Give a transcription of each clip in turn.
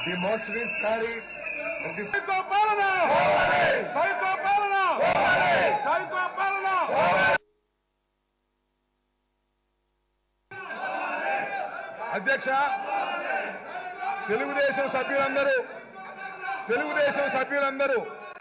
The motion is carried. And the psycho పాలన psycho పాలన psycho పాలన అధ్యక్ష తెలుగుదేశం సభ్యులందరూ తెలుగుదేశం సభ్యులందరూ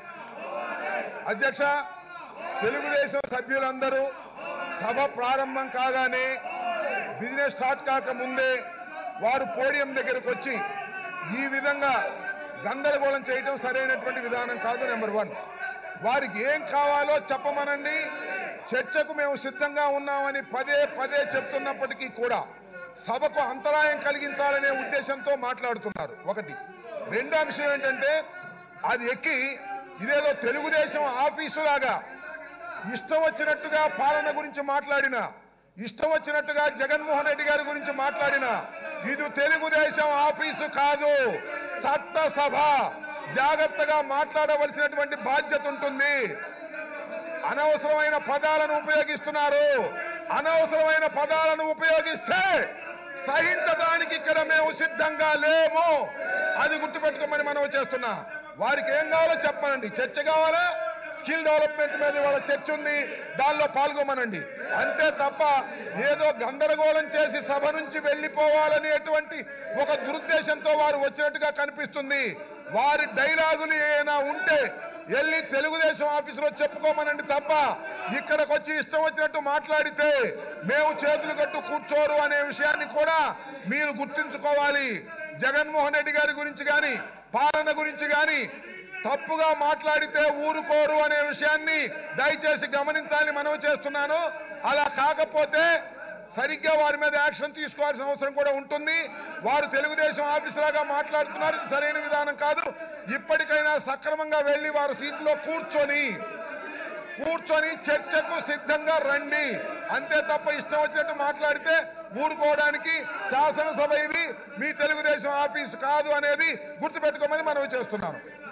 అధ్యక్ష తెలుగుదేశం సభ్యులందరూ సభ ప్రారంభం కాగానే బిజినెస్ స్టార్ట్ కాక ముందే వారు పోడియం దగ్గరకు వచ్చి ఈ విధంగా గందరగోళం చేయటం సరైనటువంటి విధానం కాదు నెంబర్ వన్ వారికి ఏం కావాలో చెప్పమనండి చర్చకు మేము సిద్ధంగా ఉన్నామని పదే పదే చెప్తున్నప్పటికీ కూడా సభకు అంతరాయం కలిగించాలనే ఉద్దేశంతో మాట్లాడుతున్నారు ఒకటి రెండో అంశం ఏంటంటే అది ఎక్కి ఇదేదో తెలుగుదేశం ఆఫీసు లాగా ఇష్టం వచ్చినట్టుగా పాలన గురించి మాట్లాడిన ఇష్టం వచ్చినట్టుగా జగన్మోహన్ రెడ్డి గారి గురించి మాట్లాడిన ఇది తెలుగుదేశం ఆఫీసు కాదు చట్టసభ జాగ్రత్తగా మాట్లాడవలసినటువంటి బాధ్యత ఉంటుంది అనవసరమైన పదాలను ఉపయోగిస్తున్నారు అనవసరమైన పదాలను ఉపయోగిస్తే సహించడానికి ఇక్కడ మేము సిద్ధంగా లేము అది గుర్తుపెట్టుకోమని మనం చేస్తున్నా వారికి ఏం కావాలో చెప్పనండి చర్చ కావాలా స్కిల్ డెవలప్మెంట్ మీద వాళ్ళ చర్చ ఉంది దానిలో పాల్గొమనండి అంతే తప్ప ఏదో గందరగోళం చేసి సభ నుంచి వెళ్ళిపోవాలనేటువంటి ఒక దురుద్దేశంతో వారు వచ్చినట్టుగా కనిపిస్తుంది వారి డైలాగులు ఏమైనా ఉంటే వెళ్ళి తెలుగుదేశం ఆఫీసులో చెప్పుకోమనండి తప్ప ఇక్కడికి వచ్చి ఇష్టం వచ్చినట్టు మాట్లాడితే మేము చేతులు కట్టు కూర్చోరు అనే విషయాన్ని కూడా మీరు గుర్తుంచుకోవాలి జగన్మోహన్ రెడ్డి గారి గురించి కానీ పాలన గురించి కానీ తప్పుగా మాట్లాడితే ఊరుకోరు అనే విషయాన్ని దయచేసి గమనించాలని మనం చేస్తున్నాను అలా కాకపోతే సరిగ్గా వారి మీద యాక్షన్ తీసుకోవాల్సిన అవసరం కూడా ఉంటుంది వారు తెలుగుదేశం ఆఫీసులాగా మాట్లాడుతున్నారు ఇది సరైన విధానం కాదు ఇప్పటికైనా సక్రమంగా వెళ్ళి వారు సీట్లో కూర్చొని కూర్చొని చర్చకు సిద్ధంగా రండి అంతే తప్ప ఇష్టం వచ్చినట్టు మాట్లాడితే ఊరుకోవడానికి శాసనసభ ఇది మీ తెలుగుదేశం ఆఫీసు కాదు అనేది గుర్తుపెట్టుకోమని మనం చేస్తున్నాను